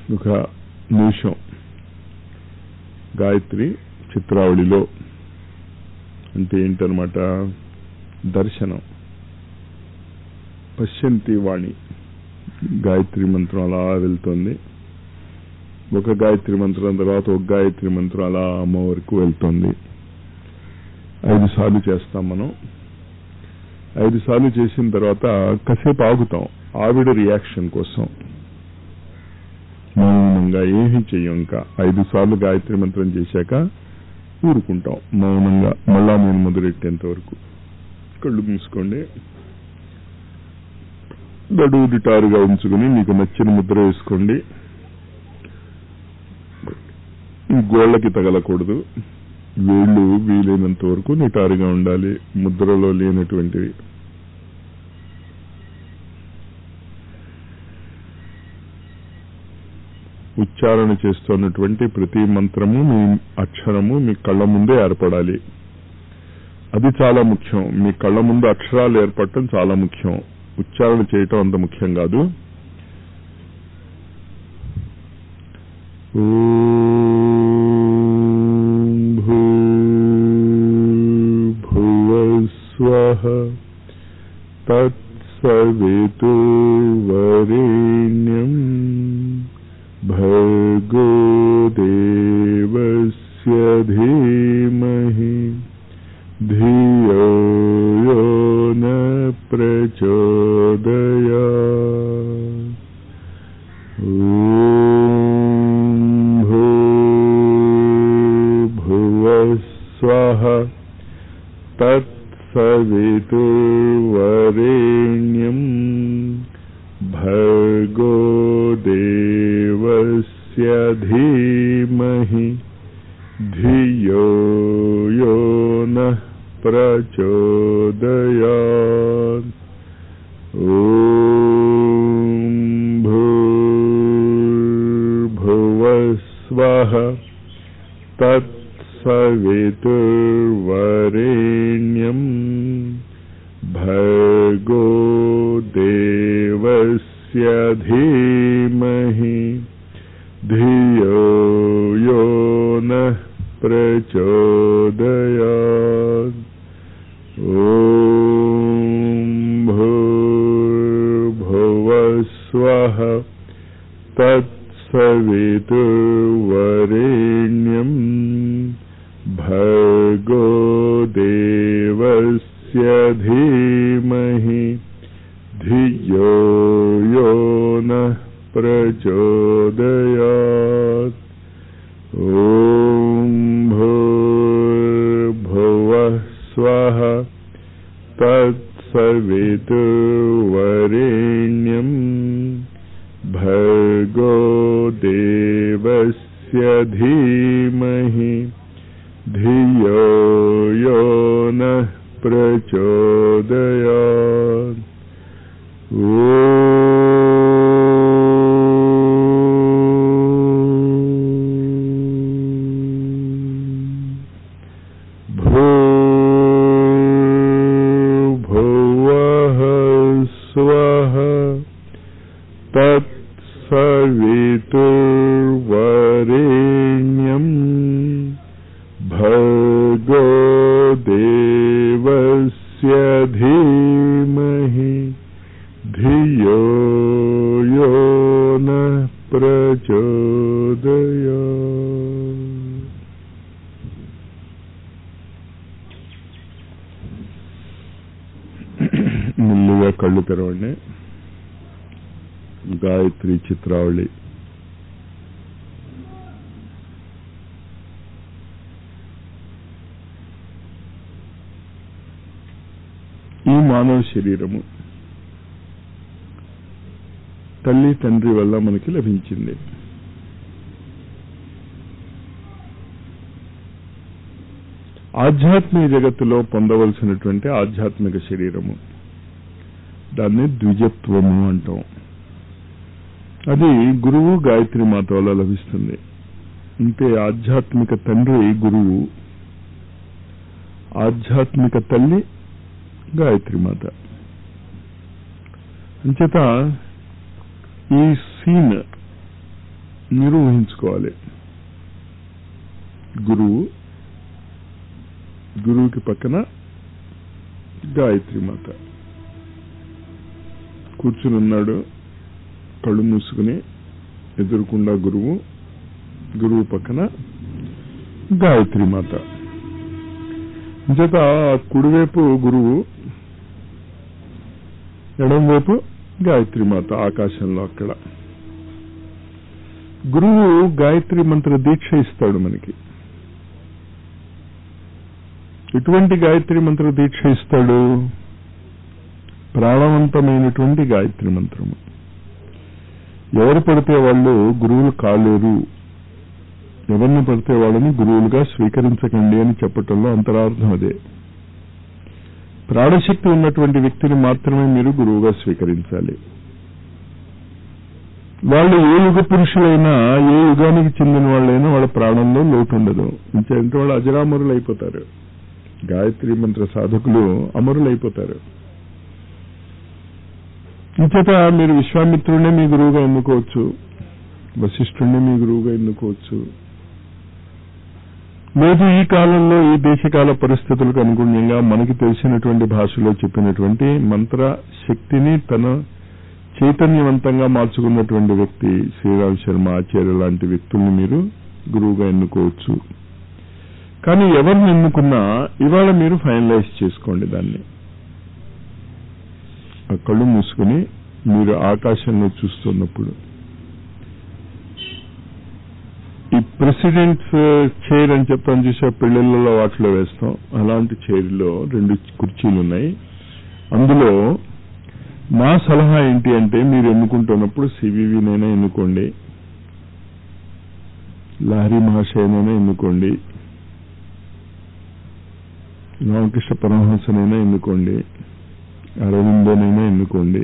ఒక నిమిషం గాయత్రి చిత్రావళిలో అంటే ఏంటనమాట దర్శనం పశ్యంతి వాణి గాయత్రి మంత్రం అలా వెళ్తుంది ఒక గాయత్రి మంత్రం తర్వాత ఒక గాయత్రి మంత్రం అలా అమ్మ వరకు వెళ్తుంది ఐదు సార్లు చేస్తాం మనం ఐదు సార్లు చేసిన తర్వాత కాసేపు ఆగుతాం ఆవిడ రియాక్షన్ కోసం మౌనంగా ఏమీ చెయ్యం ఇంకా ఐదు సార్లు గాయత్రి మంత్రం చేశాక ఊరుకుంటాం మౌనంగా మళ్ళా నేను మొదలెట్టేంత వరకు కళ్ళు మూసుకోండి గడువు రిటారుగా ఉంచుకుని మీకు నచ్చిన ముద్ర వేసుకోండి ఈ గోళ్ళకి తగలకూడదు వేళ్ళు వీలైనంత వరకు నిటారుగా ఉండాలి ముద్రలో లేనటువంటివి ఉచ్చారణ చేస్తున్నటువంటి ప్రతి మంత్రము మీ అక్షరము మీ కళ్ళ ముందే ఏర్పడాలి అది చాలా ముఖ్యం మీ కళ్ళ ముందు అక్షరాలు ఏర్పడటం చాలా ముఖ్యం ఉచ్చారణ చేయటం అంత ముఖ్యం కాదు భూర్భువస్వః తత్సవితుర్వరేణ్యం భర్గో దేవస్య ధీమహి ధియో యో న ప్రచోదయా భూర్భువస్వః తత్సవితుర్వరేణ్యం భర్గో దేవస్య ధీమహి ధియో యో నః ప్రచోదయాత్ ఓం భూర్భువస్వః తత్సవితుర్వరేణ్యం భర్గో దేవస్య ధీమహి ధియో యో నః ప్రచోదయాత్ ఓం భూర్భువస్వః తత్సవితుర్వరేణ్యం భర్గో దేవస్య ధీమహి ధియో యో నః ప్రచోదయాత్ ఓం భూర్భువస్వః తత్సవితుర్వరేణ్యం భర్గో దేవస్య ధీమహి ధియో యో నః ప్రచోదయాత్ భూర్భువః స్వః తత్సవితుర్వరేణ్యం భర్గో దేవస్య ధీమహి ధియో యో నః ప్రచోదయా మెల్లిగా కళ్ళు తెరవండి గాయత్రి చిత్రావళి ఈ మానవ శరీరము తల్లి తండ్రి వల్ల మనకి లభించింది ఆధ్యాత్మిక జగత్తులో పొందవలసినటువంటి ఆధ్యాత్మిక శరీరము దాన్ని ద్విజత్వము అంటాం అది గురువు గాయత్రి మాత వల్ల లభిస్తుంది అంటే ఆధ్యాత్మిక తండ్రి గురువు ఆధ్యాత్మిక తల్లి గాయత్రి మాత అంచేత ఈ సీన్ మీరు ఊహించుకోవాలి గురువు గురువుకి పక్కన గాయత్రి మాత కూర్చుని ఉన్నాడు కళ్ళు మూసుకుని ఎదురుకుండా గురువు గురువు పక్కన గాయత్రి మాత చేత కుడివైపు గురువు ఎడంవైపు గాయత్రి మాత ఆకాశంలో అక్కడ గురువు గాయత్రి మంత్ర దీక్ష ఇస్తాడు మనకి ఎటువంటి గాయత్రి మంత్ర దీక్ష ఇస్తాడు ప్రాణవంతమైనటువంటి గాయత్రి మంత్రము ఎవరు పడితే వాళ్ళు గురువులు కాలేరు ఎవరిని పడితే వాళ్ళని గురువులుగా స్వీకరించకండి అని చెప్పటంలో అంతరార్థం అదే ప్రాణశక్తి ఉన్నటువంటి వ్యక్తిని మాత్రమే మీరు గురువుగా స్వీకరించాలి వాళ్ళు ఏ యుగ పురుషులైనా ఏ యుగానికి చెందిన వాళ్ళైనా వాళ్ళ ప్రాణంలో లోటు ఉండదు ఇంకేంటే వాళ్ళు అజరామరులు అయిపోతారు గాయత్రి మంత్ర సాధకులు అమరులైపోతారు ఇంచేత మీరు విశ్వామిత్రుడినే మీ గురువుగా ఎన్నుకోవచ్చు వశిష్ఠుడిని మీ గురువుగా ఎన్నుకోవచ్చు లేదు ఈ కాలంలో ఈ దేశకాల పరిస్థితులకు అనుగుణ్యంగా మనకి తెలిసినటువంటి భాషలో చెప్పినటువంటి మంత్ర శక్తిని తన చైతన్యవంతంగా మార్చుకున్నటువంటి వ్యక్తి శ్రీరామ్ శర్మ ఆచార్య లాంటి వ్యక్తుల్ని మీరు గురువుగా ఎన్నుకోవచ్చు కానీ ఎవరిని ఎన్నుకున్నా ఇవాళ మీరు ఫైనలైజ్ చేసుకోండి దాన్ని ఆ కళ్ళు మూసుకుని మీరు ఆకాశంలో చూస్తున్నప్పుడు ఈ ప్రెసిడెంట్స్ చైర్ అని చెప్తాను చూసా పెళ్లిళ్ళలో వాటిలో వేస్తాం అలాంటి చైర్లో రెండు కుర్చీలు ఉన్నాయి అందులో నా సలహా ఏంటి అంటే మీరు ఎన్నుకుంటున్నప్పుడు సివివినైనా ఎన్నుకోండి లహరి మహాశయనైనా ఎన్నుకోండి రామకృష్ణ పరమహంసనైనా ఎన్నుకోండి అరవిందోనైనా ఎన్నుకోండి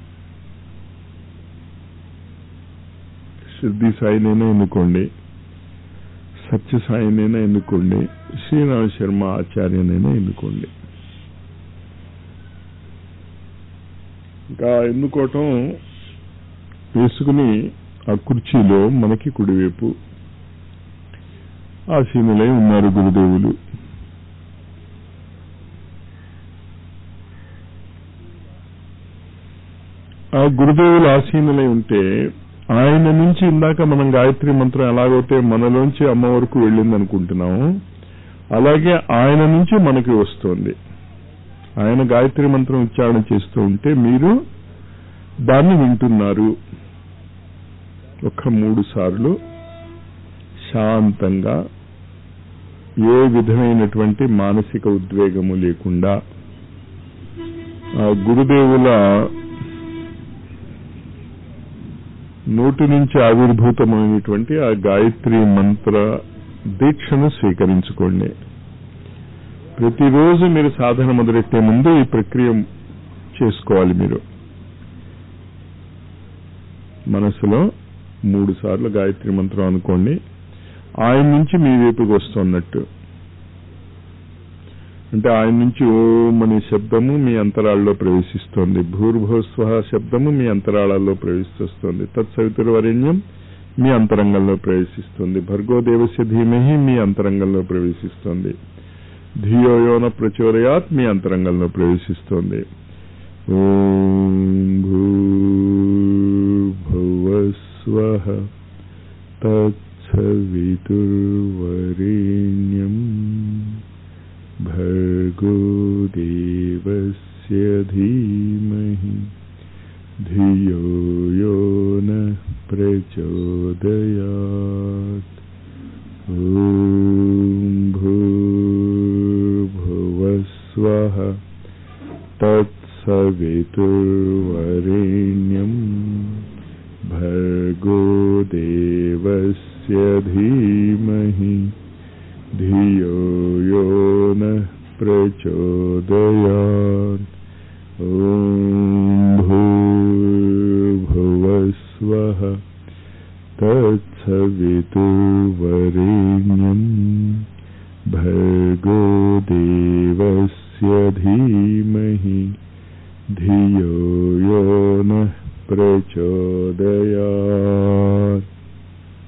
సిద్ధి సాయినైనా ఎన్నుకోండి సత్య సాయినైనా ఎన్నుకోండి శ్రీరామ శర్మ ఆచార్యనైనా ఎన్నుకోండి ఇంకా ఎన్నుకోవటం వేసుకుని ఆ కుర్చీలో మనకి కుడివైపు ఆసీనులై ఉన్నారు గురుదేవులు ఆ గురుదేవులు ఆసీనులై ఉంటే ఆయన నుంచి ఇందాక మనం గాయత్రి మంత్రం ఎలాగైతే మనలోంచి అమ్మ వరకు వెళ్ళింది అనుకుంటున్నాము అలాగే ఆయన నుంచి మనకి వస్తుంది ఆయన గాయత్రి మంత్రం ఉచ్చారణ చేస్తూ ఉంటే మీరు దాన్ని వింటున్నారు ఒక మూడు సార్లు శాంతంగా ఏ విధమైనటువంటి మానసిక ఉద్వేగము లేకుండా ఆ గురుదేవుల నోటి నుంచి ఆవిర్భూతమైనటువంటి ఆ గాయత్రి మంత్ర దీక్షను స్వీకరించుకోండి ప్రతిరోజు మీరు సాధన మొదలెట్టే ముందు ఈ ప్రక్రియ చేసుకోవాలి మీరు మనసులో మూడు సార్లు గాయత్రి మంత్రం అనుకోండి ఆయన నుంచి మీ వైపుకి వస్తున్నట్టు అంటే ఆయన నుంచి ఓం అనే శబ్దము మీ అంతరాల్లో ప్రవేశిస్తోంది భూర్భోస్వ శబ్దము మీ అంతరాళాల్లో ప్రవేశిస్తోంది తత్సవితుర్వరేణ్యం మీ అంతరంగంలో ప్రవేశిస్తుంది భర్గోదేవస్య ధీమహి మీ అంతరంగంలో ప్రవేశిస్తుంది ధియోయోన ప్రచోదయాత్ మీ అంతరంగంలో ప్రవేశిస్తోంది ఓం భూర్భువస్వ తత్సవితుర్వరేణ్యం भर्गो देवस्य धीमहि धियो यो नः प्रचोदयात् ॐ भूर्भुवस्वः तत्सवितुर्वरेण्यम् भर्गो देवस्य धीमहि धियो यो नः प्रचोदयात् ॐ भूर्भुवस्वः तत्सवितुर्वरेण्यम् भर्गो देवस्य धीमहि धियो यो नः प्रचोदयात्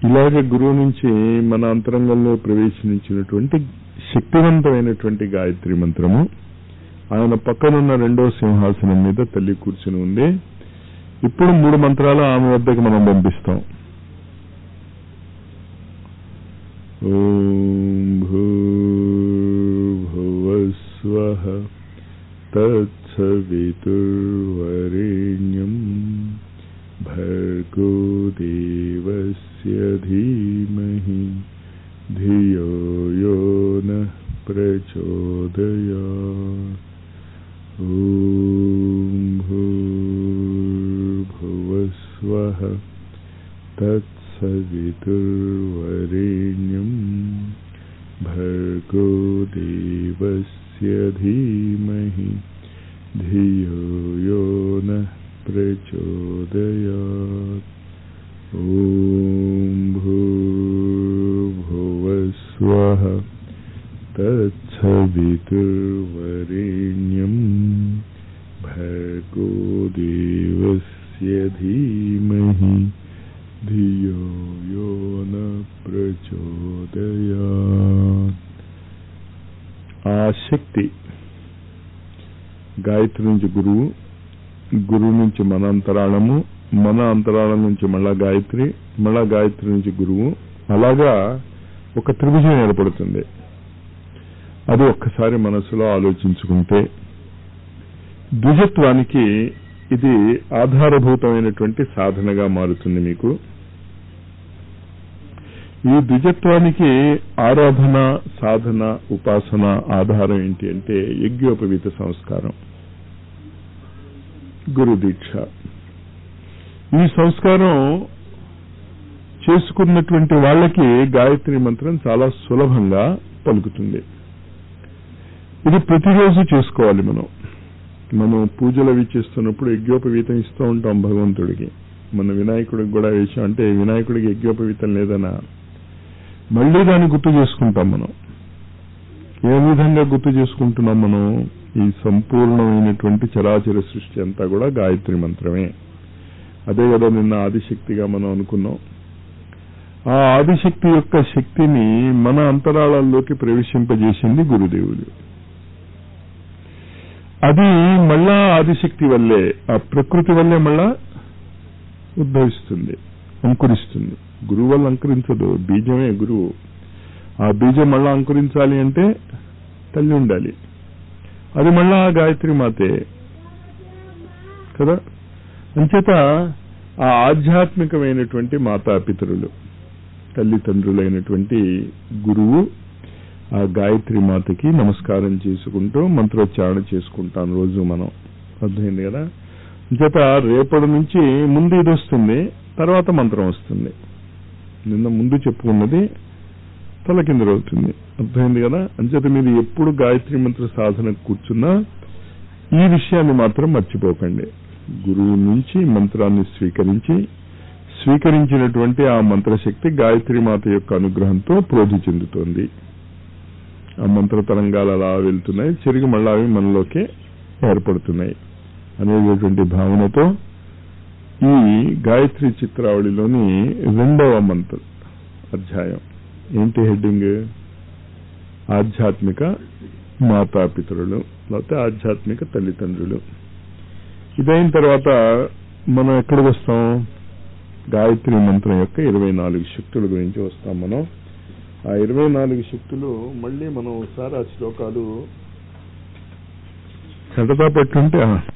ఇలాగే గురువు నుంచి మన అంతరంగంలో ప్రవేశించినటువంటి శక్తివంతమైనటువంటి గాయత్రి మంత్రము ఆయన పక్కనున్న రెండో సింహాసనం మీద తల్లి కూర్చుని ఉంది ఇప్పుడు మూడు మంత్రాలు ఆమె వద్దకు మనం పంపిస్తాం ఓం భూర్భువస్వః తత్సవితుర్వరేణ్యం భర్గో దేవస్య ధీమహి ధియో యో నః ప్రచోదయాత్ ఓం భూర్భువస్వః తత్సవితుర్వరేణ్యం భర్గో దేవస్య ధీమహి ధియో యో నః ప్రచోదయాత్ ఓం భూర్భువస్వః తత్సవితుర్వరేణ్యం భర్గో దేవస్య ధీమహి ధియో యో న ప్రచోదయాత్ ఆ శక్తి గాయత్రి నుంచి గురువు గురువు నుంచి మన అంతరాళము మన అంతరాళం నుంచి మళ్ళా గాయత్రి మళ్ళా గాయత్రి నుంచి గురువు అలాగా ఒక త్రిభుజం ఏర్పడుతుంది అది ఒక్కసారి మనసులో ఆలోచించుకుంటే ద్విజత్వానికి ఇది ఆధారభూతమైనటువంటి సాధనగా మారుతుంది మీకు ఈ ద్విజత్వానికి ఆరాధన సాధన ఉపాసన ఆధారం ఏంటి అంటే యజ్ఞోపవీత సంస్కారం గురు దీక్ష ఈ సంస్కారం చేసుకున్నటువంటి వాళ్ళకి గాయత్రి మంత్రం చాలా సులభంగా పలుకుతుంది ఇది ప్రతిరోజు చేసుకోవాలి మనం మనం పూజలు అవి చేస్తున్నప్పుడు యజ్ఞోపవీతం ఇస్తూ ఉంటాం భగవంతుడికి మన వినాయకుడికి కూడా వేసాం అంటే వినాయకుడికి యజ్ఞోపవీతం లేదనా మళ్ళీ దాన్ని గుర్తు చేసుకుంటాం మనం ఏ విధంగా గుర్తు చేసుకుంటున్నాం మనం ఈ సంపూర్ణమైనటువంటి చరాచర సృష్టి అంతా కూడా గాయత్రి మంత్రమే అదే కదా నిన్న ఆదిశక్తిగా మనం అనుకున్నాం ఆ ఆదిశక్తి యొక్క శక్తిని మన అంతరాళాల్లోకి ప్రవేశింపజేసింది గురుదేవుడు అది మళ్ళా ఆదిశక్తి వల్లే ఆ ప్రకృతి వల్లే మళ్ళా ఉద్భవిస్తుంది అంకురిస్తుంది గురువు వల్ల అంకురించదు బీజమే గురువు ఆ బీజం మళ్ళా అంకురించాలి అంటే తల్లి ఉండాలి అది మళ్ళా గాయత్రి మాతే కదా అంచేత ఆ ఆధ్యాత్మికమైనటువంటి మాతాపితరులు తల్లిదండ్రులైనటువంటి గురువు ఆ గాయత్రి మాతకి నమస్కారం చేసుకుంటూ మంత్రోచ్చారణ చేసుకుంటాం రోజు మనం అర్థమైంది కదా అంచేత రేపటి నుంచి ముందు ఇది వస్తుంది తర్వాత మంత్రం వస్తుంది నిన్న ముందు చెప్పుకున్నది తల కిందరవుతుంది అర్థమైంది కదా అంచేత మీరు ఎప్పుడు గాయత్రి మంత్ర సాధన కూర్చున్నా ఈ విషయాన్ని మాత్రం మర్చిపోకండి గురువు నుంచి మంత్రాన్ని స్వీకరించి స్వీకరించినటువంటి ఆ మంత్రశక్తి గాయత్రి మాత యొక్క అనుగ్రహంతో ప్రోధి చెందుతోంది ఆ మంత్ర తరంగాలు అలా వెళ్తున్నాయి తిరిగి మళ్ళా అవి మనలోకే ఏర్పడుతున్నాయి అనేటటువంటి భావనతో ఈ గాయత్రి చిత్రావళిలోని రెండవ మంత్ర అధ్యాయం ఏంటి హెడ్డింగ్ ఆధ్యాత్మిక మాతాపితరులు లేకపోతే ఆధ్యాత్మిక తల్లిదండ్రులు ఇదైన తర్వాత మనం ఎక్కడికి వస్తాం గాయత్రి మంత్రం యొక్క ఇరవై నాలుగు శక్తుల గురించి వస్తాం మనం ఆ ఇరవై నాలుగు శక్తులు మళ్ళీ మనం ఒకసారి ఆ శ్లోకాలు చెడతా పెట్టుంటే